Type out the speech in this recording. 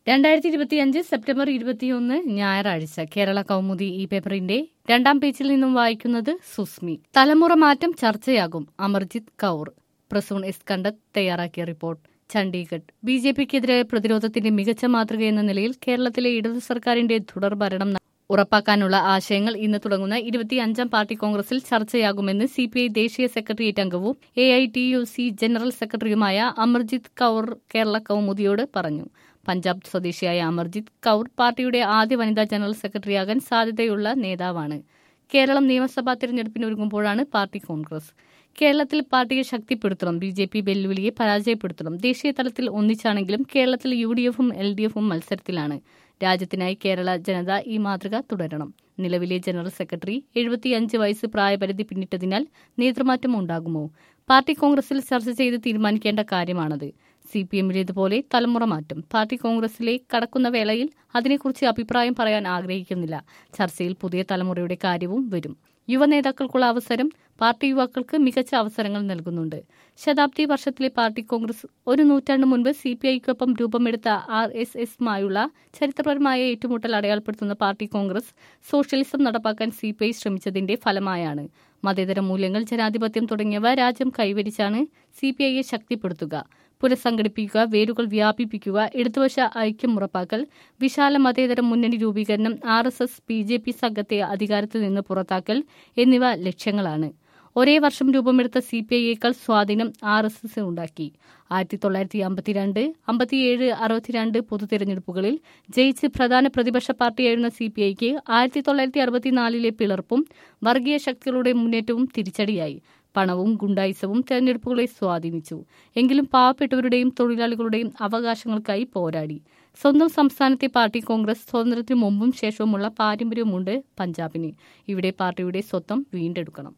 രണ്ടായിരത്തി ഇരുപത്തിയഞ്ച് സെപ്റ്റംബർ ഇരുപത്തിയൊന്ന് ഞായറാഴ്ച കേരള കൗമുദി ഈ പേപ്പറിന്റെ രണ്ടാം പേജിൽ നിന്നും വായിക്കുന്നത് സുസ്മി തലമുറ മാറ്റം ചർച്ചയാകും അമർജിത് കൌർ പ്രസൂൺ എസ് കണ്ടത് തയ്യാറാക്കിയ റിപ്പോർട്ട് ചണ്ഡീഗഡ് ബി ജെ പിക്കെതിരായ പ്രതിരോധത്തിന്റെ മികച്ച മാതൃക എന്ന നിലയിൽ കേരളത്തിലെ ഇടതു സർക്കാരിന്റെ തുടർഭരണം ഉറപ്പാക്കാനുള്ള ആശയങ്ങൾ ഇന്ന് തുടങ്ങുന്ന ഇരുപത്തിയഞ്ചാം പാർട്ടി കോൺഗ്രസിൽ ചർച്ചയാകുമെന്ന് സി പി ഐ ദേശീയ സെക്രട്ടേറിയറ്റ് അംഗവും A I T U C general സെക്രട്ടറിയുമായ അമർജിത് കൌർ കേരള കൌമുദിയോട് പറഞ്ഞു പഞ്ചാബ് സ്വദേശിയായ അമർജിത് കൌർ പാർട്ടിയുടെ ആദ്യ വനിതാ ജനറൽ സെക്രട്ടറിയാകാൻ സാധ്യതയുള്ള നേതാവാണ് കേരളം നിയമസഭാ തിരഞ്ഞെടുപ്പിന് ഒരുങ്ങുമ്പോഴാണ് പാർട്ടി കോൺഗ്രസ് കേരളത്തിൽ പാർട്ടിയെ ശക്തിപ്പെടുത്തണം ബി ജെ പി വെല്ലുവിളിയെ പരാജയപ്പെടുത്തണം ദേശീയ തലത്തിൽ ഒന്നിച്ചാണെങ്കിലും കേരളത്തിൽ യു ഡി എഫും എൽ ഡി എഫും മത്സരത്തിലാണ് രാജ്യത്തിനായി കേരള ജനത ഈ മാതൃക തുടരണം നിലവിലെ ജനറൽ സെക്രട്ടറി എഴുപത്തിയഞ്ച് വയസ്സ് പ്രായപരിധി പിന്നിട്ടതിനാൽ നേതൃമാറ്റം ഉണ്ടാകുമോ പാർട്ടി കോൺഗ്രസിൽ ചർച്ച ചെയ്ത് തീരുമാനിക്കേണ്ട കാര്യമാണത് സി പി എമ്മിലേതുപോലെ തലമുറ മാറ്റം പാർട്ടി കോൺഗ്രസിലേക്ക് കടക്കുന്ന വേളയിൽ അതിനെക്കുറിച്ച് അഭിപ്രായം പറയാൻ ആഗ്രഹിക്കുന്നില്ല ചർച്ചയിൽ പുതിയ തലമുറയുടെ കാര്യവും വരും യുവനേതാക്കൾക്കുള്ള അവസരം പാർട്ടി യുവാക്കൾക്ക് മികച്ച അവസരങ്ങൾ നൽകുന്നുണ്ട് ശതാബ്ദി വർഷത്തിലെ പാർട്ടി കോൺഗ്രസ് ഒരു നൂറ്റാണ്ട് മുൻപ് സി പി ഐക്കൊപ്പം രൂപമെടുത്ത ആർ എസ് എസുമായുള്ള ചരിത്രപരമായ ഏറ്റുമുട്ടൽ അടയാളപ്പെടുത്തുന്ന പാർട്ടി കോൺഗ്രസ് സോഷ്യലിസം നടപ്പാക്കാൻ സി പി ഐ ശ്രമിച്ചതിന്റെ ഫലമായാണ് മതേതര മൂല്യങ്ങൾ ജനാധിപത്യം തുടങ്ങിയവ രാജ്യം കൈവരിച്ചാണ് സി പി ഐയെ ശക്തിപ്പെടുത്തുക പുനഃസംഘടിപ്പിക്കുക വേരുകൾ വ്യാപിപ്പിക്കുക ഇടതുവശ ഐക്യം ഉറപ്പാക്കൽ വിശാല മതേതര മുന്നണി രൂപീകരണം R S S B J P സംഘത്തെ അധികാരത്തിൽ നിന്ന് പുറത്താക്കൽ എന്നിവ ലക്ഷ്യങ്ങളാണ് ഒരേ വർഷം രൂപമെടുത്ത സി പി ഐയേക്കാൾ സ്വാധീനം ആർ എസ് എസ് ഉണ്ടാക്കി ആയിരത്തി തൊള്ളായിരത്തി അമ്പത്തിരണ്ട് അമ്പത്തിയേഴ് അറുപത്തിരണ്ട് പൊതു തിരഞ്ഞെടുപ്പുകളിൽ ജയിച്ച് പ്രധാന പ്രതിപക്ഷ പാർട്ടിയായിരുന്ന സി പി ഐക്ക് ആയിരത്തി തൊള്ളായിരത്തി അറുപത്തിനാലിലെ പിളർപ്പും വർഗീയ ശക്തികളുടെ മുന്നേറ്റവും തിരിച്ചടിയായി പണവും ഗുണ്ടായിസവും തെരഞ്ഞെടുപ്പുകളെ സ്വാധീനിച്ചു എങ്കിലും പാവപ്പെട്ടവരുടെയും തൊഴിലാളികളുടെയും അവകാശങ്ങൾക്കായി പോരാടി സ്വന്തം സംസ്ഥാനത്തെ പാർട്ടി കോൺഗ്രസ് സ്വാതന്ത്ര്യത്തിന് മുമ്പും ശേഷവുമുള്ള പാരമ്പര്യമുണ്ട് പഞ്ചാബിന് ഇവിടെ പാർട്ടിയുടെ സ്വത്വം വീണ്ടെടുക്കണം